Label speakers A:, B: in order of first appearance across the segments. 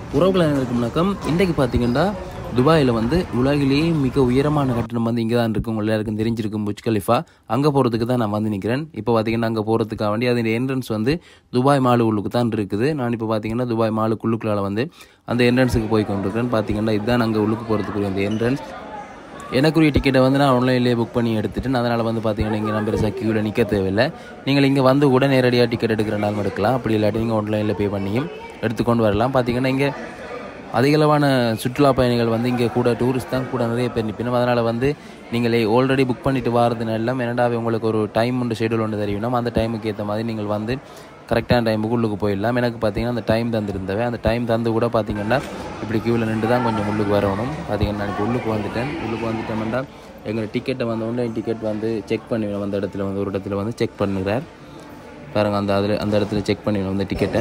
A: உறவுகள் அனைவருக்கும் வணக்கம் இன்றைக்கு பார்த்தீங்கன்னா துபாயில் வந்து உலகிலேயே மிக உயரமான கட்டணம் வந்து இங்கே தான் இருக்கும் உங்கள் எல்லாருக்கும் தெரிஞ்சிருக்கும் புஜ் கலிஃபா அங்கே போகிறதுக்கு தான் நான் வந்து நிற்கிறேன் இப்போ பார்த்தீங்கன்னா அங்கே போகிறதுக்காக வேண்டி அதோட என்ட்ரன்ஸ் வந்து துபாய் மாலு உள்ளுக்கு தான் இருக்குது நான் இப்போ பார்த்தீங்கன்னா துபாய் மாலுக்குள்ளுக்குள்ளால வந்து அந்த என்ட்ரன்ஸுக்கு போய் கொண்டிருக்கிறேன் பார்த்தீங்கன்னா இதுதான் அங்கே உள்ளுக்கு போகிறதுக்குரிய அந்த என்ட்ரன்ஸ் எனக்குரிய டிக்கெட்டை வந்து நான் ஆன்லைன்லேயே புக் பண்ணி எடுத்துட்டேன் அதனால் வந்து பார்த்தீங்கன்னா இங்கே நான் பெருசாக க்யூவில் நிற்க தேவையில்லை நீங்கள் இங்கே வந்து கூட நேரடியாக டிக்கெட் எடுக்கிறனாலும் எடுக்கலாம் அப்படி இல்லாட்டி நீங்கள் ஆன்லைனில் பே பண்ணியும் எடுத்துக்கொண்டு வரலாம் பார்த்தீங்கன்னா இங்கே அதிகளவான சுற்றுலா பயணிகள் வந்து இங்கே கூட டூரிஸ்ட் தான் கூட நிறைய பேர் நிற்பினும் அதனால் வந்து நீங்களே ஆல்ரெடி புக் பண்ணிட்டு வாரதுனால என்னடாவே உங்களுக்கு ஒரு டைம் உண்டு ஷெடியூல் ஒன்று தெரியும் அந்த டைமுக்கு ஏற்ற மாதிரி நீங்கள் வந்து கரெக்டான டைமுக்கு உள்ளுக்கு போயிடலாம் எனக்கு பார்த்தீங்கன்னா அந்த டைம் தந்திருந்தவை அந்த டைம் தந்து கூட பார்த்தீங்கன்னா இப்படி க்யூவில் நின்று தான் கொஞ்சம் உள்ளுக்கு வரணும் பார்த்தீங்கன்னா நான் இப்போ உள்ளுக்கு வந்துட்டேன் உள்ளுக்கு வந்துட்டோம்னா எங்கள் டிக்கெட்டை வந்து ஆன்லைன் டிக்கெட் வந்து செக் பண்ணுவேன் அந்த இடத்துல வந்து ஒரு இடத்துல வந்து செக் பண்ணுறார் பாருங்கள் அந்த அதில் அந்த இடத்துல செக் பண்ணிடணும் அந்த டிக்கெட்டை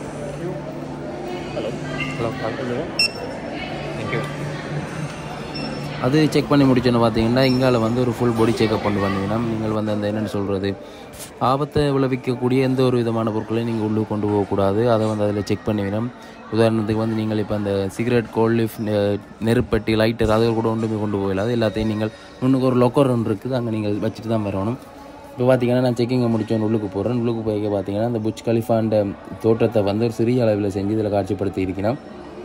A: ஹலோ தேங்க்யூ அது செக் பண்ணி முடிச்சோன்னு பார்த்தீங்கன்னா இங்கால வந்து ஒரு ஃபுல் பாடி செக்அப் பண்ணி பண்ணுவீங்கன்னா நீங்கள் வந்து அந்த என்னென்னு சொல்கிறது ஆபத்தை விளைவிக்கக்கூடிய எந்த ஒரு விதமான பொருட்களையும் நீங்கள் உள்ளே கொண்டு போகக்கூடாது அதை வந்து அதில் செக் பண்ணுவீனம் உதாரணத்துக்கு வந்து நீங்கள் இப்போ அந்த சிகரெட் கோல்லிஃப் நெருப்பட்டி லைட்டர் அதை கூட ஒன்றுமே கொண்டு போகலாது எல்லாத்தையும் நீங்கள் முன்னுக்கு ஒரு லொக்கர் ஒன்று இருக்குது அங்கே நீங்கள் வச்சுட்டு தான் வரணும் இப்போ பார்த்தீங்கன்னா நான் செக்கிங்கை முடிச்சோன்னு உள்ளுக்கு போகிறேன் உள்ளுக்கு போய் பார்த்தீங்கன்னா அந்த புஜ் கலிஃபாண்ட தோற்றத்தை வந்து ஒரு சிறிய அளவில் செஞ்சு இதில் காட்சிப்படுத்தி இருக்கிறேன்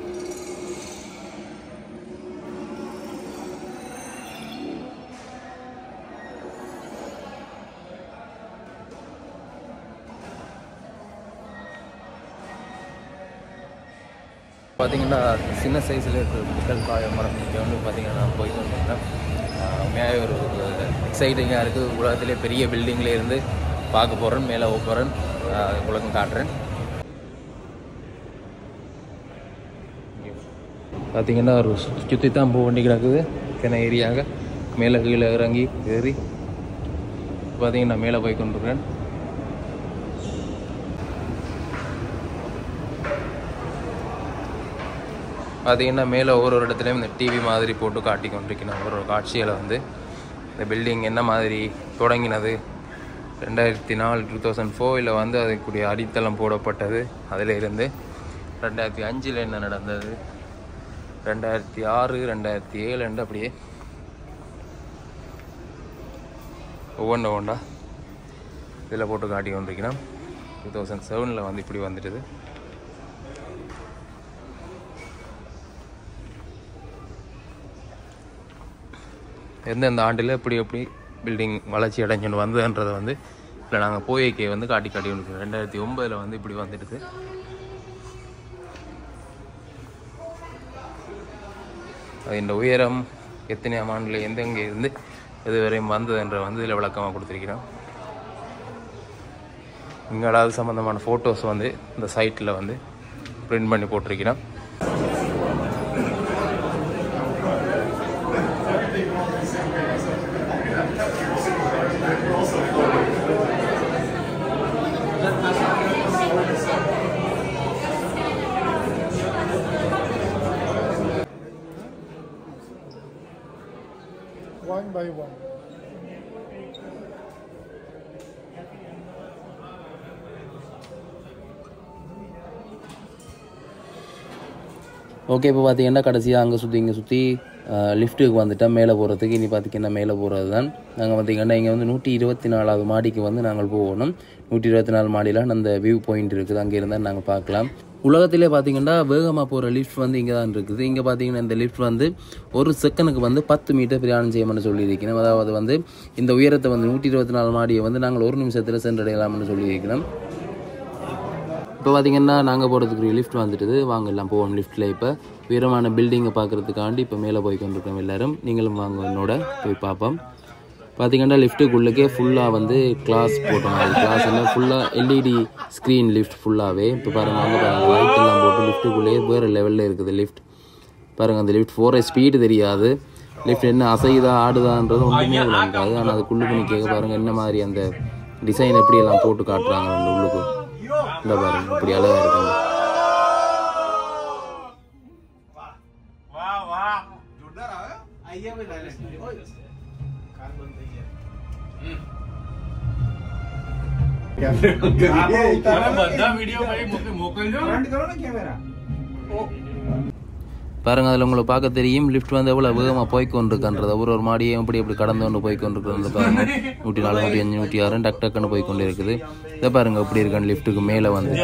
A: பார்த்தீங்கன்னா சின்ன சைஸில் இருக்கிற புத்தல் காய மரம் இங்கே வந்து பார்த்தீங்கன்னா நான் போய் வந்தேன் உண்மையாகவே ஒரு எக்ஸைட்டிங்காக இருக்குது உலகத்திலே பெரிய பில்டிங்கில் இருந்து பார்க்க போகிறேன் மேலே போகிறேன் உலகம் காட்டுறேன் பார்த்தீங்கன்னா ஒரு சுற்றி தான் போக வேண்டி கிடக்குது கிண ஏரியாக மேலே கீழே இறங்கி ஏறி பார்த்தீங்கன்னா மேலே போய் கொண்டிருக்கிறேன் பார்த்தீங்கன்னா மேலே ஒவ்வொரு ஒரு இடத்துலையும் இந்த டிவி மாதிரி போட்டு காட்டி கொண்டிருக்கணும் ஒரு ஒரு காட்சியில் வந்து இந்த பில்டிங் என்ன மாதிரி தொடங்கினது ரெண்டாயிரத்தி நாலு டூ தௌசண்ட் ஃபோரில் வந்து அதுக்குரிய அடித்தளம் போடப்பட்டது அதில் இருந்து ரெண்டாயிரத்தி அஞ்சில் என்ன நடந்தது ரெண்டாயிரத்தி ஆறு ரெண்டாயிரத்தி ஏழு அப்படியே ஒவ்வொன்று ஒவ்வொன்றா இதில் போட்டு காட்டி கொண்டிருக்கணும் டூ தௌசண்ட் செவனில் வந்து இப்படி வந்துட்டுது எந்தெந்த ஆண்டில் எப்படி எப்படி பில்டிங் வளர்ச்சி அடைஞ்சுன்னு வந்ததுன்றதை வந்து இல்லை நாங்கள் போய்க்கே வந்து காட்டி காட்டி கொண்டு ரெண்டாயிரத்தி ஒம்பதில் வந்து இப்படி வந்துடுது அதன் உயரம் எத்தனையாம் ஆண்டில் எந்தெங்கே இருந்து இதுவரையும் வந்ததுன்ற வந்து இதில் விளக்கமாக கொடுத்துருக்கிறோம் இங்கடாவது சம்மந்தமான ஃபோட்டோஸ் வந்து இந்த சைட்டில் வந்து பிரிண்ட் பண்ணி போட்டிருக்கிறோம்
B: one by one.
A: ஓகே இப்போ பார்த்தீங்கன்னா கடைசியாக அங்கே சுற்றி இங்கே சுற்றி லிஃப்ட்டுக்கு வந்துட்டேன் மேலே போகிறதுக்கு இனி பார்த்தீங்கன்னா மேலே போகிறது தான் நாங்கள் பார்த்தீங்கன்னா இங்கே வந்து நூற்றி இருபத்தி நாலாவது மாடிக்கு வந்து நாங்கள் போகணும் நூற்றி இருபத்தி நாலு மாடியில் அந்த வியூ பாயிண்ட் இருக்குது அங்கே இருந்தால் நாங்கள் பார்க்கலாம் உலகத்திலே பார்த்தீங்கன்னா வேகமாக போகிற லிஃப்ட் வந்து இங்கே தான் இருக்குது இங்கே பார்த்தீங்கன்னா இந்த லிஃப்ட் வந்து ஒரு செகண்டுக்கு வந்து பத்து மீட்டர் பிரயாணம் செய்யணும்னு சொல்லியிருக்கிறோம் அதாவது வந்து இந்த உயரத்தை வந்து நூற்றி இருபத்தி நாலு மாடியை வந்து நாங்கள் ஒரு நிமிஷத்தில் சென்றடையலாம்னு சொல்லியிருக்கிறோம் இப்போ பார்த்தீங்கன்னா நாங்கள் போகிறதுக்கு லிஃப்ட் வந்துட்டுது வாங்க எல்லாம் போவோம் லிஃப்ட்டில் இப்போ உயரமான பில்டிங்கை பார்க்குறதுக்காண்டி இப்போ மேலே போய் கொண்டிருக்கோம் எல்லாரும் நீங்களும் வாங்க என்னோட போய் பார்ப்போம் பார்த்தீங்கன்னா லிஃப்ட்டுக்குள்ளக்கே ஃபுல்லாக வந்து கிளாஸ் போட்டோம் அது கிளாஸ் எல்லாம் ஃபுல்லாக எல்இடி ஸ்க்ரீன் லிஃப்ட் ஃபுல்லாகவே இப்போ பாருங்கள் அங்கே பாருங்கள் லைட் எல்லாம் போட்டு லிஃப்ட்டுக்குள்ளேயே வேறு லெவலில் இருக்குது லிஃப்ட் பாருங்கள் அந்த லிஃப்ட் போகிற ஸ்பீடு தெரியாது லிஃப்ட் என்ன அசையுதா ஆடுதான்றது ஒன்றுமே விளங்காது ஆனால் அதுக்குள்ளுக்கு நிற்க பாருங்கள் என்ன மாதிரி அந்த டிசைன் எப்படி எல்லாம் போட்டு காட்டுறாங்க அந்த உள்ளுக்கு இந்த பாருங்க இப்படி அழகாக இருக்காங்க
C: બધા વિડીયો ભાઈ મોકલજો
B: ફ્રન્ટ કરો ને કેમેરા
A: பாருங்க அதில் உங்களுக்கு பார்க்க தெரியும் லிஃப்ட் வந்து எவ்வளோ வேகமாக போய் கொண்டிருக்கின்றது ஒரு ஒரு மாடியும் எப்படி எப்படி கடந்து கொண்டு போய் கொண்டிருக்கிறது பாருங்க நூற்றி நாலு நூற்றி அஞ்சு நூற்றி ஆறு டக் டக்குன்னு போய் கொண்டு இருக்குது இதை பாருங்க எப்படி இருக்கான்னு லிஃப்ட்டுக்கு மேலே வந்து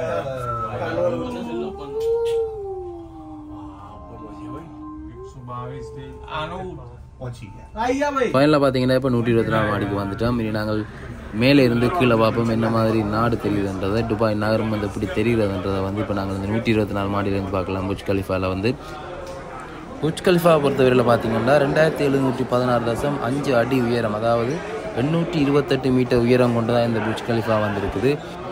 A: ஃபைனலாக பார்த்தீங்கன்னா இப்போ நூற்றி இருபத்தி நாலு மாடிக்கு வந்துட்டோம் இனி நாங்கள் மேலே இருந்து கீழே பார்ப்போம் என்ன மாதிரி நாடு தெரியுதுன்றதை துபாய் நகரம் வந்து எப்படி தெரியுதுன்றதை வந்து இப்போ நாங்கள் இந்த நூற்றி இருபத்தி நாலு மாடியிலேருந்து பார்க்கலாம் புஜ் கலிஃபாவில் வந்து புஜ் கலிஃபா பொறுத்தவரையில் பார்த்தீங்கன்னா ரெண்டாயிரத்தி எழுநூற்றி பதினாறு தசம் அஞ்சு அடி உயரம் அதாவது எண்ணூற்றி இருபத்தெட்டு மீட்டர் உயரம் கொண்டு தான் இந்த புஜ் கலிஃபா வந்திருக்குது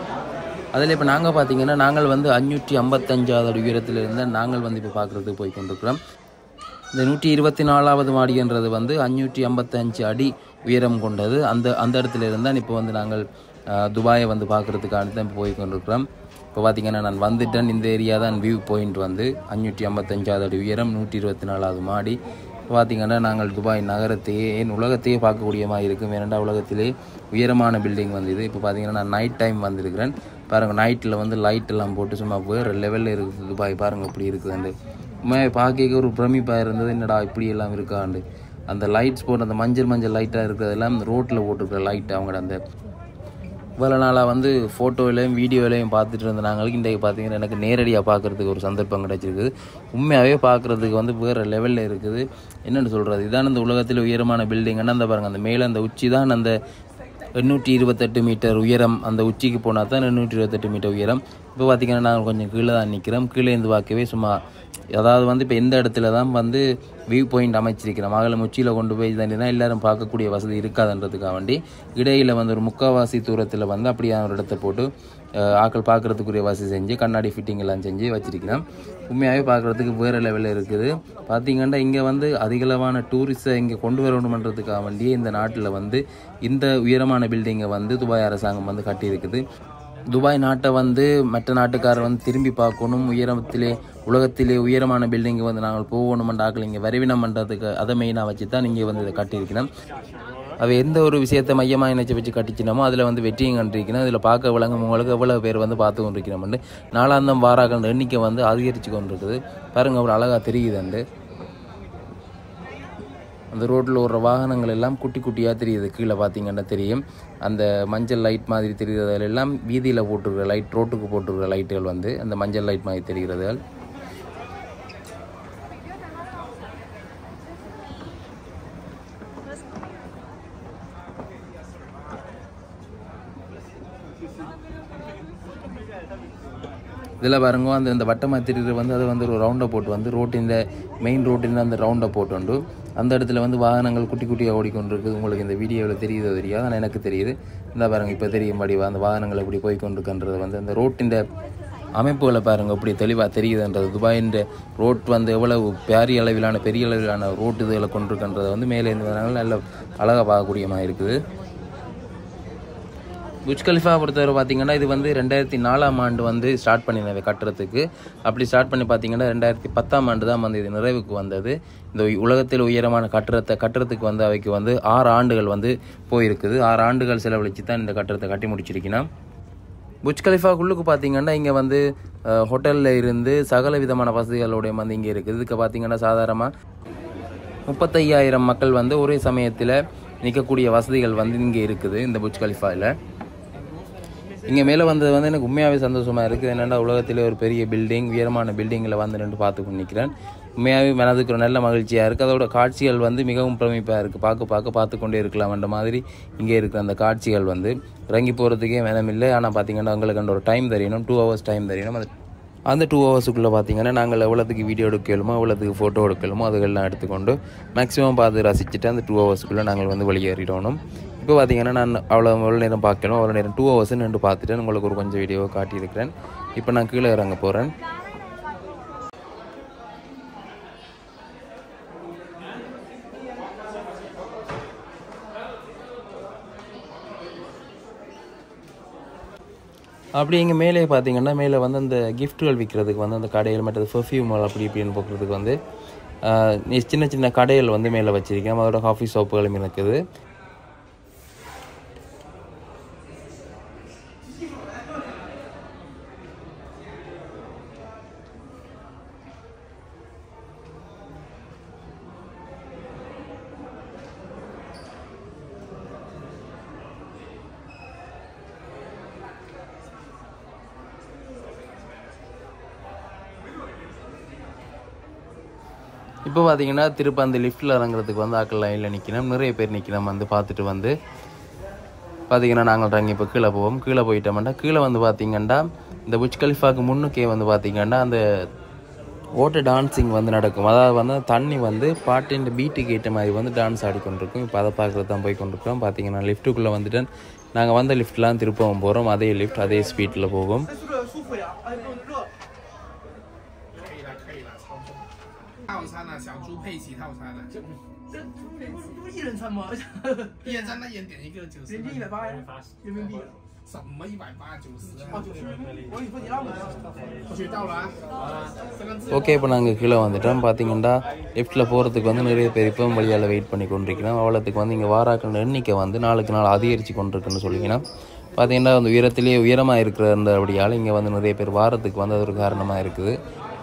A: அதில் இப்போ நாங்கள் பார்த்தீங்கன்னா நாங்கள் வந்து அஞ்சூற்றி ஐம்பத்தஞ்சாவது உயரத்தில் இருந்த நாங்கள் வந்து இப்போ பார்க்குறதுக்கு போய் கொண்டிருக்கிறோம் இந்த நூற்றி இருபத்தி நாலாவது மாடின்றது வந்து அஞ்சூற்றி ஐம்பத்தஞ்சு அடி உயரம் கொண்டது அந்த அந்த இடத்துல இருந்தால் இப்போ வந்து நாங்கள் அஹ், துபாயை வந்து பார்க்குறதுக்காக தான் இப்போ போய் கொண்டிருக்கிறோம் இப்போ பார்த்தீங்கன்னா நான் வந்துட்டேன் இந்த ஏரியா தான் வியூ பாயிண்ட் வந்து அஞ்சூற்றி ஐம்பத்தஞ்சாவது அடி உயரம் நூற்றி இருபத்தி நாலாவது மாடி இப்போ பார்த்தீங்கன்னா நாங்கள் துபாய் நகரத்தையே ஏன் உலகத்தையே பார்க்கக்கூடிய மாதிரி இருக்கும் ஏனெண்டா உலகத்திலே உயரமான பில்டிங் வந்து இது இப்போ பார்த்தீங்கன்னா நான் நைட் டைம் வந்திருக்கிறேன் பாருங்கள் நைட்டில் வந்து லைட் எல்லாம் போட்டு சும்மா வேறு லெவலில் இருக்குது துபாய் பாருங்கள் இப்படி இருக்குதுண்டு உண்மையாக பார்க்க ஒரு பிரமிப்பாக இருந்தது என்னடா இப்படி எல்லாம் இருக்காண்டு அந்த லைட்ஸ் போட்டு அந்த மஞ்சள் மஞ்சள் லைட்டாக இருக்கிறதெல்லாம் ரோட்டில் போட்டிருக்கிற லைட் அவங்களோட அந்த இவ்வளோ நாளாக வந்து ஃபோட்டோவிலையும் வீடியோவிலையும் பார்த்துட்டு இருந்த நாங்களுக்கு இன்றைக்கு பார்த்தீங்கன்னா எனக்கு நேரடியாக பார்க்குறதுக்கு ஒரு சந்தர்ப்பம் கிடைச்சிருக்குது உண்மையாகவே பார்க்குறதுக்கு வந்து வேறு லெவலில் இருக்குது என்னென்னு சொல்கிறது இதான் இந்த உலகத்தில் உயரமான பில்டிங் அந்த பாருங்கள் அந்த மேலே அந்த உச்சி தான் அந்த எண்ணூற்றி இருபத்தெட்டு மீட்டர் உயரம் அந்த உச்சிக்கு போனால் தான் எண்ணூற்றி இருபத்தெட்டு மீட்டர் உயரம் இப்போ பார்த்தீங்கன்னா நாங்கள் கொஞ்சம் கீழே தான் நிற்கிறோம் கீழே இருந்து பார்க்கவே சும்மா அதாவது வந்து இப்போ எந்த இடத்துல தான் வந்து வியூ பாயிண்ட் அமைச்சிருக்கிறோம் மகள உச்சியில் கொண்டு போய் தான் எல்லாரும் பார்க்கக்கூடிய வசதி இருக்காதுன்றதுக்காக வேண்டி இடையில வந்து ஒரு முக்காவாசி தூரத்தில் வந்து அப்படியான ஒரு இடத்த போட்டு அஹ், ஆட்கள் பார்க்குறதுக்குரிய வசதி செஞ்சு கண்ணாடி ஃபிட்டிங் எல்லாம் செஞ்சு வச்சிருக்கிறோம் உண்மையாகவே பார்க்குறதுக்கு வேறு லெவலில் இருக்குது பார்த்தீங்கன்னா இங்கே வந்து அதிகளவான டூரிஸ்ட்டை இங்கே கொண்டு வரணுமன்றதுக்காக வேண்டியே இந்த நாட்டில் வந்து இந்த உயரமான பில்டிங்கை வந்து துபாய் அரசாங்கம் வந்து கட்டியிருக்குது துபாய் நாட்டை வந்து மற்ற நாட்டுக்காரர் வந்து திரும்பி பார்க்கணும் உயரத்திலே உலகத்திலே உயரமான பில்டிங் வந்து நாங்கள் போகணும் ஆக்கள் இங்கே வரிவினம் பண்ணுறதுக்கு அதை மெயினாக வச்சு தான் இங்கே வந்து இதை கட்டியிருக்கிறோம் அவ எந்த ஒரு விஷயத்தை மையமாக இணைச்சி வச்சு கட்டிச்சினமோ அதில் வந்து வெற்றியும் கண்டிருக்கணும் அதில் பார்க்க விளங்கும் உங்களுக்கு எவ்வளோ பேர் வந்து பார்த்து கொண்டிருக்கிறோம்னு நாலாந்தம் வாராக்கள் எண்ணிக்கை வந்து அதிகரித்து கொண்டிருக்குது பாருங்க அவ்வளோ அழகாக தெரியுதுண்டு அந்த ரோட்டில் ஓடுற வாகனங்கள் எல்லாம் குட்டி குட்டியாக தெரியுது கீழே பார்த்தீங்கன்னா தெரியும் அந்த மஞ்சள் லைட் மாதிரி தெரிகிறது எல்லாம் வீதியில் போட்டிருக்கிற லைட் ரோட்டுக்கு போட்டிருக்கிற லைட்டுகள் வந்து அந்த மஞ்சள் லைட் மாதிரி தெரிகிறது இதில் பாருங்க அந்த இந்த வட்டமாக தெரியுது வந்து அது வந்து ஒரு ரவுண்டை போட்டு வந்து ரோட்டின் மெயின் ரோட்டின் அந்த ரவுண்டை போட்டு அந்த இடத்துல வந்து வாகனங்கள் குட்டி குட்டியாக ஓடிக்கொண்டிருக்குது உங்களுக்கு இந்த வீடியோவில் தெரியுதோ தெரியாது ஆனால் எனக்கு தெரியுது இந்த பாருங்க இப்போ தெரியும்படி அந்த வாகனங்கள் எப்படி போய் கொண்டிருக்கின்றது வந்து அந்த ரோட்டின் அமைப்புகளை பாருங்க எப்படி தெளிவாக தெரியுதுன்றது துபாயின் ரோட் வந்து எவ்வளவு பெரிய அளவிலான பெரிய அளவிலான ரோட்டு இதுகளை கொண்டிருக்கின்றதை வந்து மேலே இருந்து வராங்க நல்ல அழகாக பார்க்கக்கூடியமாக இருக்குது புஜ் கலிஃபா பொறுத்தவரை பார்த்தீங்கன்னா இது வந்து ரெண்டாயிரத்தி நாலாம் ஆண்டு வந்து ஸ்டார்ட் பண்ணினது கட்டுறதுக்கு அப்படி ஸ்டார்ட் பண்ணி பார்த்தீங்கன்னா ரெண்டாயிரத்தி பத்தாம் ஆண்டு தான் வந்து இது நிறைவுக்கு வந்தது இந்த உ- உலகத்தில் உயரமான கட்டுறத்தை கட்டுறதுக்கு வந்து அவைக்கு வந்து ஆறு ஆண்டுகள் வந்து போயிருக்குது ஆறு ஆண்டுகள் செலவழித்து தான் இந்த கட்டுறத்தை கட்டி முடிச்சிருக்கணும் புஜ் கலிஃபாக்குள்ளுக்கு பார்த்தீங்கன்னா இங்கே வந்து ஹோட்டலில் இருந்து சகல விதமான வசதிகளோடைய வந்து இங்கே இருக்குது இதுக்கு பார்த்தீங்கன்னா சாதாரணமாக முப்பத்தையாயிரம் மக்கள் வந்து ஒரே சமயத்தில் நிற்கக்கூடிய வசதிகள் வந்து இங்கே இருக்குது இந்த புஜ் கலிஃபாவில் இங்கே மேலே வந்தது வந்து எனக்கு உண்மையாகவே சந்தோஷமாக இருக்குது என்னென்னா உலகத்திலே ஒரு பெரிய பில்டிங் உயரமான பில்டிங்கில் வந்து நின்று பார்த்து கொண்டு நிற்கிறேன் உண்மையாகவே மனதுக்கு ஒரு நல்ல மகிழ்ச்சியாக இருக்குது அதோட காட்சிகள் வந்து மிகவும் பிரமிப்பாக இருக்குது பார்க்க பார்க்க பார்த்து கொண்டே இருக்கலாம்ன்ற மாதிரி இங்கே இருக்கிற அந்த காட்சிகள் வந்து இறங்கி போகிறதுக்கே வேணும் இல்லை ஆனால் பார்த்தீங்கன்னா உங்களுக்கு அந்த ஒரு டைம் தெரியணும் டூ ஹவர்ஸ் டைம் தெரியணும் அது அந்த டூ ஹவர்ஸுக்குள்ளே பார்த்தீங்கன்னா நாங்கள் எவ்வளோத்துக்கு வீடியோ எடுக்கலுமோ எவ்வளோத்துக்கு ஃபோட்டோ எடுக்கலுமோ அதுகள்லாம் எடுத்துக்கொண்டு மேக்ஸிமம் பார்த்து ரசிச்சுட்டு அந்த டூ ஹவர்ஸுக்குள்ளே நாங்கள் வந்து வெளியேறிடணும் இப்போ பார்த்தீங்கன்னா நான் அவ்வளோ எவ்வளோ நேரம் பார்க்கணும் அவ்வளோ நேரம் டூ ஹவர்ஸ் நின்று பார்த்துட்டு உங்களுக்கு ஒரு கொஞ்சம் வீடியோவை காட்டியிருக்கிறேன் இப்போ நான் கீழே இறங்க போகிறேன் அப்படி இங்கே மேலே பார்த்தீங்கன்னா மேலே வந்து அந்த கிஃப்ட்டுகள் விற்கிறதுக்கு வந்து அந்த கடைகள் மற்றது பெர்ஃப்யூம் அப்படி இப்படின்னு போக்குறதுக்கு வந்து ஆஹ், நீ- சின்ன சின்ன கடைகள் வந்து மேலே வச்சிருக்கேன் அதோட காஃபி ஷாப்புகளும் இருக்குது இப்போ பார்த்தீங்கன்னா திருப்ப அந்த லிஃப்ட்டில் இறங்குறதுக்கு வந்து ஆக்கள் லைனில் நிற்கணும் நிறைய பேர் நிற்கணும் வந்து பார்த்துட்டு வந்து பார்த்தீங்கன்னா நாங்கள் இறங்கி இப்போ கீழே போவோம் கீழே போயிட்டோம்னா கீழே வந்து பார்த்தீங்கன்னா இந்த புச் கலிஃபாக்கு முன்னுக்கே வந்து பார்த்தீங்கன்னா அந்த ஓட்ட டான்ஸிங் வந்து நடக்கும் அதாவது வந்து தண்ணி வந்து பாட்டின் பீட்டுக்கு ஏற்ற மாதிரி வந்து டான்ஸ் ஆடிக்கொண்டிருக்கும் இப்போ அதை பார்க்குறது தான் போய் கொண்டிருக்கோம் பார்த்தீங்கன்னா லிஃப்ட்டுக்குள்ளே வந்துட்டு நாங்கள் வந்த லிஃப்ட்லாம் திருப்பவும் போகிறோம் அதே லிஃப்ட் அதே ஸ்பீட்டில் போகும்
B: 舒服呀，哎，不热。
C: 可以了，可以了，超重。套餐啊，小猪佩奇套餐啊，
B: 这这不是一人餐吗？
C: 一人餐那一人点一个九十
B: 人，均一百八呀，人民币。
C: 什么一百八九十
B: 哦，九十，我以为你让我们。
C: 我学到了啊，这个字
A: ஓகே இப்போ நாங்கள் கீழே வந்துட்டோம் பார்த்தீங்கன்னா லிஃப்ட்டில் போகிறதுக்கு வந்து நிறைய பேர் இப்போ வழியால் வெயிட் பண்ணி கொண்டிருக்கிறோம் அவ்வளோத்துக்கு வந்து இங்கே வாராக்கள் எண்ணிக்கை வந்து நாளுக்கு நாள் அதிகரித்து கொண்டிருக்குன்னு சொல்லிக்கணும் பார்த்தீங்கன்னா அந்த உயரத்திலேயே உயரமாக இருக்கிறபடியால் இங்கே வந்து நிறைய பேர் வாரத்துக்கு வந்து அது ஒரு காரணமாக இருக்குது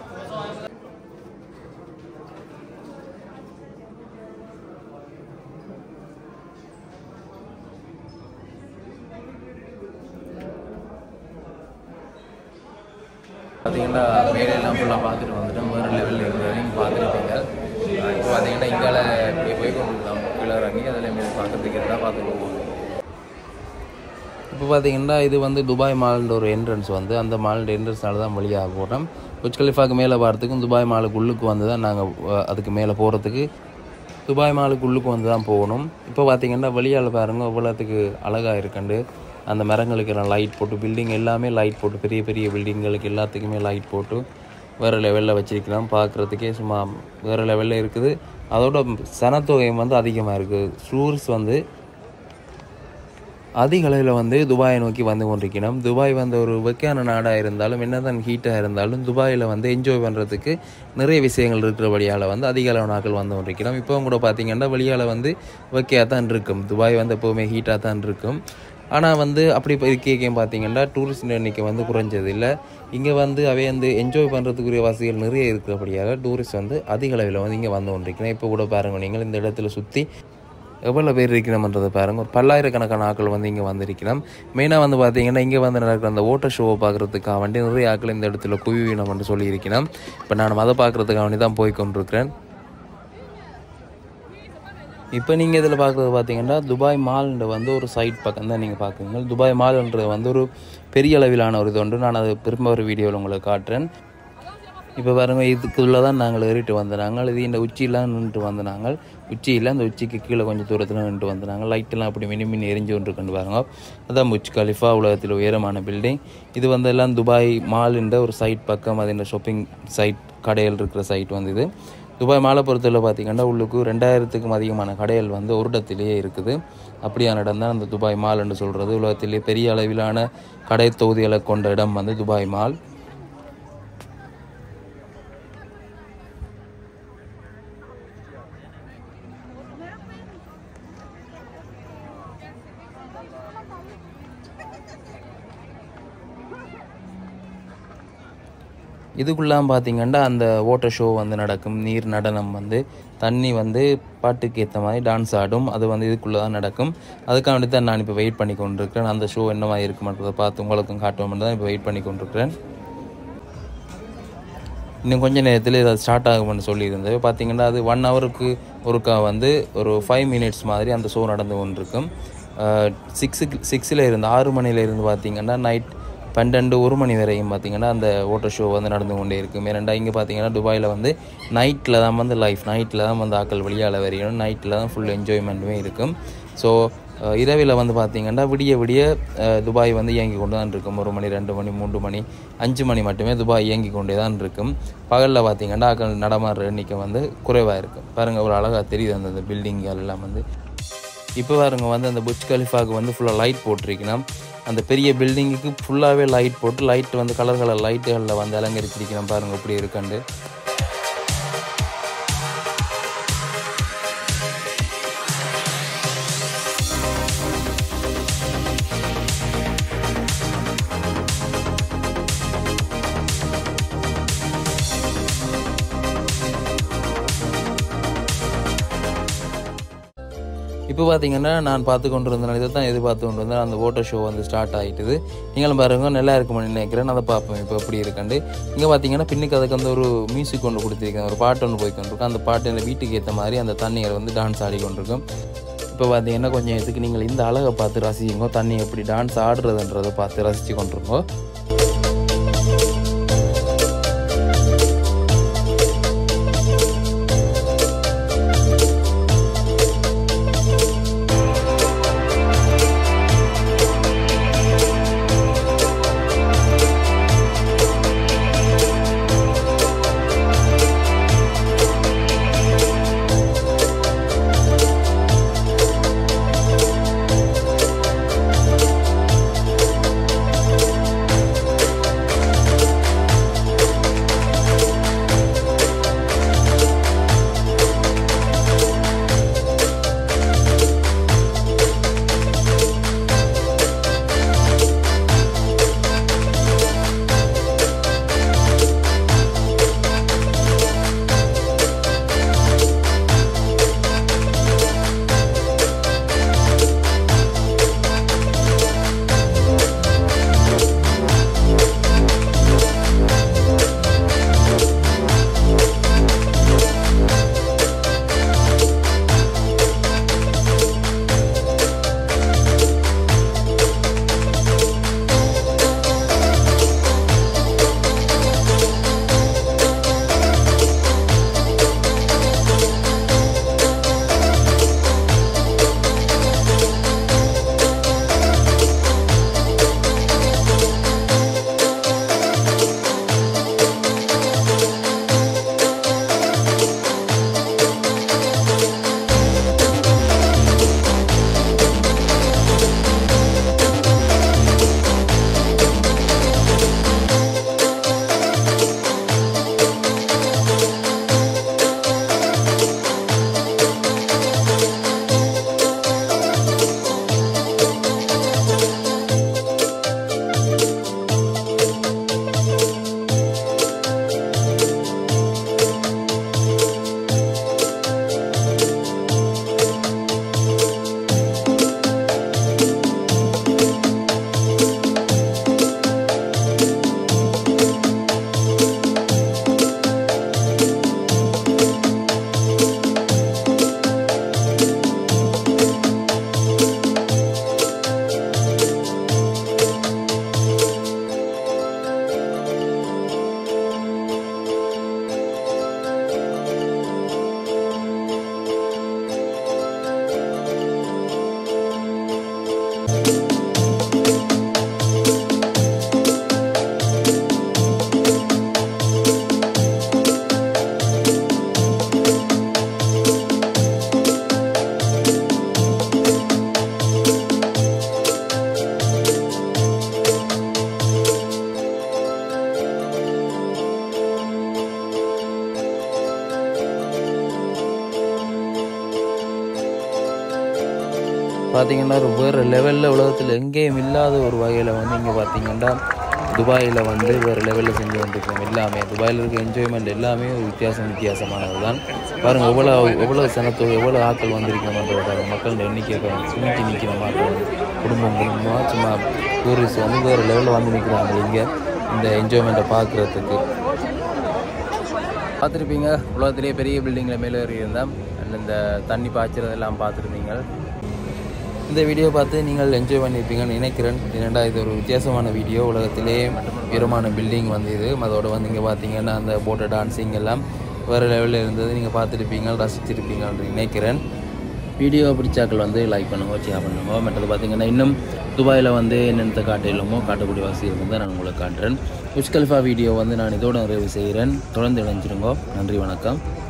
A: பார்த்தீங்கன்னா மேலையெல்லாம் ஃபுல்லாக பார்த்துட்டு வந்துட்டோம் வேறு லெவலில் இருக்கிறதையும் பார்த்துருப்பீங்க இப்போ பார்த்தீங்கன்னா இங்கால இப்படி போய் கொண்டு கீழே இறங்கி அதில் மேலே பார்க்கறதுக்கு இருந்தால் பார்த்துட்டு போவோம் இப்போ பார்த்தீங்கன்னா இது வந்து துபாய் மால்ன்ற ஒரு என்ட்ரன்ஸ் வந்து அந்த மால்ன்ற என்ட்ரன்ஸ்னால தான் வழியாக போகிறோம் புஜ் கலிஃபாக்கு மேலே போகிறதுக்கும் துபாய் மாலுக்கு உள்ளுக்கு வந்து தான் நாங்கள் அதுக்கு மேலே போகிறதுக்கு துபாய் மாலுக்கு உள்ளுக்கு வந்து தான் போகணும் இப்போ பார்த்தீங்கன்னா வெளியால் பாருங்க இவ்வளோத்துக்கு அழகாக இருக்குண்டு அந்த மரங்களுக்கு எல்லாம் லைட் போட்டு பில்டிங் எல்லாமே லைட் போட்டு பெரிய பெரிய பில்டிங்களுக்கு எல்லாத்துக்குமே லைட் போட்டு வேறு லெவலில் வச்சிருக்கலாம் பார்க்குறதுக்கே சும்மா வேறு லெவலில் இருக்குது அதோட சனத்தொகையும் வந்து அதிகமாக இருக்குது டூரிஸ்ட் வந்து அதிக அளவில் வந்து துபாயை நோக்கி வந்து கொண்டிருக்கணும் துபாய் வந்து ஒரு வெக்கையான நாடாக இருந்தாலும் என்னதான் ஹீட்டாக இருந்தாலும் துபாயில் வந்து என்ஜாய் பண்ணுறதுக்கு நிறைய விஷயங்கள் இருக்கிறபடியால் வந்து அதிக அளவு நாட்கள் வந்து கொண்டிருக்கணும் இப்போ கூட பார்த்தீங்கன்னா வெளியால் வந்து வெக்கையாக தான் இருக்கும் துபாய் வந்து எப்போவுமே ஹீட்டாக தான் இருக்கும் ஆனால் வந்து அப்படி இருக்கையும் பார்த்தீங்கன்னா டூரிஸ்ட் எண்ணிக்கை வந்து குறைஞ்சது இல்லை இங்கே வந்து அவை வந்து என்ஜாய் பண்ணுறதுக்குரிய வசதிகள் நிறைய இருக்கிறபடியாக டூரிஸ்ட் வந்து அதிக அளவில் வந்து இங்கே வந்து கொண்டிருக்கணும் இப்போ கூட பாருங்க நீங்கள் இந்த இடத்துல சுற்றி எவ்வளோ பேர் இருக்கணும்ன்றதை பாருங்க ஒரு பல்லாயிரக்கணக்கான ஆட்கள் வந்து இங்கே வந்திருக்கணும் மெயினாக வந்து பார்த்தீங்கன்னா இங்கே வந்து நடக்கிற அந்த ஓட்டர் ஷோவை பார்க்குறதுக்காக வேண்டி நிறைய ஆட்கள் இந்த இடத்துல குவிவினம்னு சொல்லியிருக்கணும் இப்போ நான் அதை பார்க்குறதுக்காக வேண்டி தான் போய் கொண்டிருக்கிறேன் இப்போ நீங்கள் இதில் பார்க்குறது பார்த்தீங்கன்னா துபாய் மால்ன்ற வந்து ஒரு சைட் பக்கம் தான் நீங்கள் பார்க்குறீங்க துபாய் மால்ன்றது வந்து ஒரு பெரிய அளவிலான ஒரு இது ஒன்று நான் அதை திரும்ப ஒரு வீடியோவில் உங்களுக்கு காட்டுறேன் இப்போ பாருங்க இதுக்குள்ளே தான் நாங்கள் ஏறிட்டு வந்த நாங்கள் இது இந்த உச்சியெல்லாம் நின்றுட்டு வந்த நாங்கள் உச்சியில் அந்த உச்சிக்கு கீழே கொஞ்சம் தூரத்தில் நின்றுட்டு வந்த நாங்கள் லைட்டெல்லாம் அப்படி மினி மினி எரிஞ்சு கொண்டு கொண்டு பாருங்க அதான் முச் கலிஃபா உலகத்தில் உயரமான பில்டிங் இது வந்து எல்லாம் துபாய் மால்ன்ற ஒரு சைட் பக்கம் அது இந்த ஷாப்பிங் சைட் கடைகள் இருக்கிற சைட் வந்து இது துபாய் மாலை பொறுத்தவரை பார்த்தீங்கன்னா உள்ளுக்கு ரெண்டாயிரத்துக்கும் அதிகமான கடைகள் வந்து ஒரு இடத்திலேயே இருக்குது அப்படியான இடம் தான் அந்த துபாய் மால் என்று சொல்கிறது உலகத்திலே பெரிய அளவிலான கடை தொகுதிகளை கொண்ட இடம் வந்து துபாய் மால் இதுக்குள்ளாம் பார்த்தீங்கன்னா அந்த வாட்டர் ஷோ வந்து நடக்கும் நீர் நடனம் வந்து தண்ணி வந்து பாட்டுக்கு ஏற்ற மாதிரி டான்ஸ் ஆடும் அது வந்து இதுக்குள்ளே தான் நடக்கும் அதுக்காக வேண்டி தான் நான் இப்போ வெயிட் பண்ணி கொண்டிருக்கிறேன் அந்த ஷோ என்னவா இருக்குமன்றதை பார்த்து உங்களுக்கும் காட்டுவோம் தான் இப்போ வெயிட் பண்ணி கொண்டிருக்கிறேன் இன்னும் கொஞ்ச நேரத்தில் இது ஸ்டார்ட் ஆகும்னு சொல்லியிருந்தது பார்த்தீங்கன்னா அது ஒன் ஹவருக்கு ஒருக்கா வந்து ஒரு ஃபைவ் மினிட்ஸ் மாதிரி அந்த ஷோ நடந்து கொண்டிருக்கும் சிக்ஸுக்கு சிக்ஸில் இருந்து ஆறு மணியில இருந்து பார்த்தீங்கன்னா நைட் பன்னெண்டு ஒரு மணி வரையும் பார்த்தீங்கன்னா அந்த ஓட்டர் ஷோ வந்து நடந்து கொண்டே இருக்கும் ஏனெண்டா இங்கே பார்த்தீங்கன்னா துபாயில் வந்து நைட்டில் தான் வந்து லைஃப் நைட்டில் தான் வந்து ஆக்கள் வெளியால் வரையணும் நைட்டில் தான் ஃபுல் என்ஜாய்மெண்ட்டுமே இருக்கும் ஸோ இரவில் வந்து பார்த்தீங்கன்னா விடிய விடிய அஹ், துபாய் வந்து இயங்கி கொண்டு தான் இருக்கும் ஒரு மணி ரெண்டு மணி மூன்று மணி அஞ்சு மணி மட்டுமே துபாய் இயங்கி கொண்டே தான் இருக்கும் பகலில் பார்த்தீங்கன்னா ஆக்கள் நடமாடுற எண்ணிக்கை வந்து குறைவாக இருக்கும் பாருங்கள் ஒரு அழகாக தெரியுது அந்த பில்டிங்கள் எல்லாம் வந்து இப்போ பாருங்க வந்து அந்த புஜ் கலிஃபாவுக்கு வந்து ஃபுல்லாக லைட் போட்டிருக்கணும் அந்த பெரிய பில்டிங்குக்கு ஃபுல்லாகவே லைட் போட்டு லைட் வந்து கலர் கலர் லைட்டுகளில் வந்து அலங்கரிச்சிருக்கணும் பாருங்க இப்படி இருக்குண்டு இப்போ பார்த்தீங்கன்னா நான் பார்த்து கொண்டு இருந்தேன் இதை தான் எதிர்பார்த்து கொண்டு வந்தேன் அந்த ஓட்டோ ஷோ வந்து ஸ்டார்ட் ஆகிட்டுது நீங்களும் பாருங்க நல்லா இருக்கும்னு நினைக்கிறேன் அதை பார்ப்போம் இப்போ எப்படி இருக்குண்டு இங்கே பார்த்தீங்கன்னா பின்னுக்கு அதுக்கு வந்து ஒரு மியூசிக் ஒன்று கொடுத்துருக்கேன் ஒரு பாட்டு ஒன்று போய் கொண்டிருக்கும் அந்த பாட்டு இந்த வீட்டுக்கு ஏற்ற மாதிரி அந்த தண்ணிகள் வந்து டான்ஸ் ஆடி கொண்டிருக்கும் இப்போ பார்த்தீங்கன்னா கொஞ்சம் இதுக்கு நீங்கள் இந்த அழகை பார்த்து ரசிங்க தண்ணி எப்படி டான்ஸ் ஆடுறதுன்றதை பார்த்து ரசித்து கொண்டிருக்கோம் பார்த்தீங்கன்னா ஒரு வேறு லெவலில் உலகத்தில் எங்கேயும் இல்லாத ஒரு வகையில் வந்து இங்கே பார்த்தீங்கன்னா துபாயில் வந்து வேறு லெவலில் செஞ்சு கொண்டிருக்கோம் எல்லாமே துபாயில் இருக்க என்ஜாய்மெண்ட் எல்லாமே ஒரு வித்தியாசம் வித்தியாசமானது தான் பாருங்கள் எவ்வளோ எவ்வளோ சனத்தொகை எவ்வளோ ஆட்கள் வந்திருக்கோம்ன்றத மக்கள் எண்ணிக்கை சுமிச்சு நிற்கிற மாதிரி குடும்பம் குடும்பமாக சும்மா டூரிஸ்ட் வந்து வேறு லெவலில் வந்து நிற்கிறாங்க இங்கே இந்த என்ஜாய்மெண்ட்டை பார்க்குறதுக்கு பார்த்துருப்பீங்க உலகத்திலேயே பெரிய பில்டிங்கில் மேலே ஏறி இருந்தேன் அண்ட் இந்த தண்ணி பாய்ச்சறதெல்லாம் பார்த்துருப்பீங்க இந்த வீடியோ பார்த்து நீங்கள் என்ஜாய் பண்ணியிருப்பீங்கன்னு நினைக்கிறேன் ஏனெண்டா இது ஒரு வித்தியாசமான வீடியோ உலகத்திலே உயரமான பில்டிங் வந்து இது அதோட வந்து இங்கே பார்த்தீங்கன்னா அந்த போட்டோ டான்ஸிங் எல்லாம் வேறு லெவலில் இருந்தது நீங்கள் பார்த்துருப்பீங்க ரசிச்சிருப்பீங்கன்னு நினைக்கிறேன் வீடியோ பிடிச்சாக்கள் வந்து லைக் பண்ணுங்க ஷேர் பண்ணுங்க மற்றது பார்த்தீங்கன்னா இன்னும் துபாயில் வந்து என்னென்ன காட்டிலுமோ காட்டக்கூடிய வசதி இருந்தால் நான் உங்களுக்கு காட்டுறேன் உஸ்கல்ஃபா வீடியோ வந்து நான் இதோட நிறைவு செய்கிறேன் தொடர்ந்து இணைஞ்சிருங்கோ நன்றி வணக்கம்